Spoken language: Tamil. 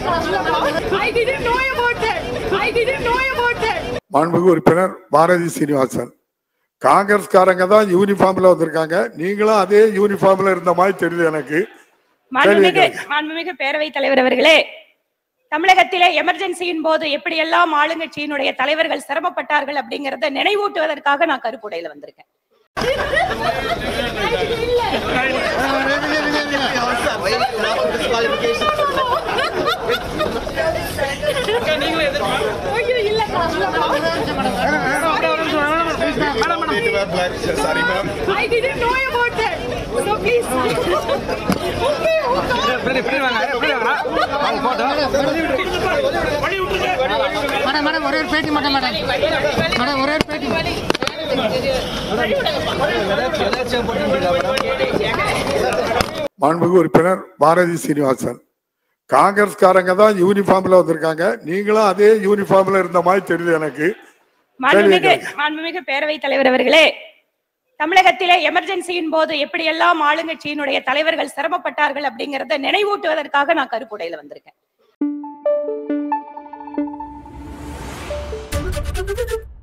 I didn't know about that. I didn't know about that. மாண்புமிகு உறுப்பினர் பாரதி சீனிவாசன் காங்கிரஸ்காரங்க தான் யூனிஃபார்ம்ல வந்திருக்காங்க நீங்களும் அதே யூனிஃபார்ம்ல இருந்த மாதிரி தெரியுது எனக்கு மாண்புமிகு கேள்வி மாண்புமிகு பேரவைத் தலைவர் அவர்களே தமிழகத்திலே எமர்ஜென்சியின் போது எப்படியெல்லாம் ஆளுங்கட்சியினுடைய தலைவர்கள் சிரமப்பட்டார்கள் அப்படிங்கறத நினைவூட்டுவதற்காக நான் கருப்புடையில வந்திருக்கேன் ஐயோ, இல்லக்கா, இல்லக்கா. Sorry, ma'am. I didn't know about that. So please. Okay, okay. Madam madam ஒரே ஒரு பேட்டி மட்டும் மேடம் மேடம் ஒரே ஒரு பேட்டி மாண்புமிகு உறுப்பினர் பாரதி சீனிவாசன் காங்கிரஸ்காரங்க தான் யூனிஃபார்ம்ல வந்திருக்காங்க நீங்களும் அதே யூனிஃபார்ம்ல இருந்த மாதிரி தெரியுது எனக்கு மாண்புமிகு கேள்வி மாண்புமிகு பேரவைத் தலைவர் அவர்களே தமிழகத்திலே எமர்ஜென்சியின் போது எப்படியெல்லாம் ஆளுங்கட்சியினுடைய தலைவர்கள் சிரமப்பட்டார்கள் அப்படிங்கறத நினைவூட்டுவதற்காக நான் கருப்புடையில வந்திருக்கேன்